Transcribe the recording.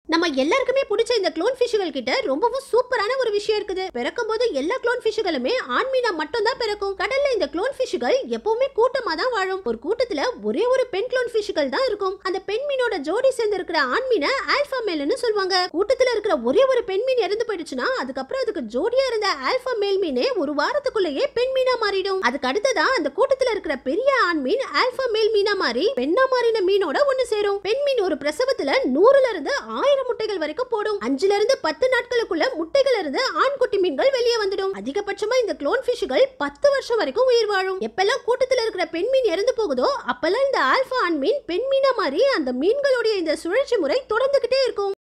நம்ம எல்லாருக்குமே பிடிச்ச இந்த க்ளோன் ஃபிஷ்கள் கிட்ட ரொம்பவும் சூப்பரான ஒரு விஷயம் இருக்குது பிறக்கும் போது எல்லா க்ளோன் ஃபிஷ்களுமே ஆண் மீனா மட்டும் தான் பிறக்கும் கடல்ல இந்த க்ளோன் ஃபிஷ்கள் எப்பவுமே கூட்டமா தான் வாழும் ஒரு கூட்டத்துல ஒரே ஒரு பெண் க்ளோன் ஃபிஷ்கள் தான் இருக்கும் அந்த பெண் மீனோட ஜோடி சேர்ந்து இருக்கிற ஆண் மீனை ஆல்பா மேல்னு சொல்லுவாங்க கூட்டத்துல இருக்கிற ஒரே ஒரு பெண் மீன் இறந்து போயிடுச்சுன்னா அதுக்கப்புறம் அதுக்கு ஜோடியா இருந்த ஆல்பா மேல் மீனே ஒரு வாரத்துக்குள்ளேயே பெண் மீனா மாறிடும் அதுக்கு அடுத்ததா அந்த கூட்டத்துல இருக்கிற பெரிய ஆண் மீன் ஆல்பா மேல் மீனா மாறி பெண்ணா மாறின மீனோட ஒண்ணு சேரும் பெண் மீன் ஒரு பிரசவத்துல நூறுல இருந்து ஆயிரம் முட்டைகள் வரைக்கும் போடும் அஞ்சுல இருந்து பத்து நாட்களுக்குள்ள முட்டைகள் இருந்து ஆண் குட்டி மீன்கள் வெளியே வந்துடும் அதிகபட்சமா இந்த க்ளோன் ஃபிஷ்கள் பத்து வருஷம் வரைக்கும் உயிர் வாழும் எப்பெல்லாம் கூட்டத்துல இருக்கிற பெண் மீன் இறந்து போகுதோ அப்பெல்லாம் இந்த ஆல்பா ஆண் மீன் பெண் மீனா மாறி அந்த மீன்களுடைய இந்த சுழற்சி முறை தொடர்ந்துகிட்டே இருக்கும்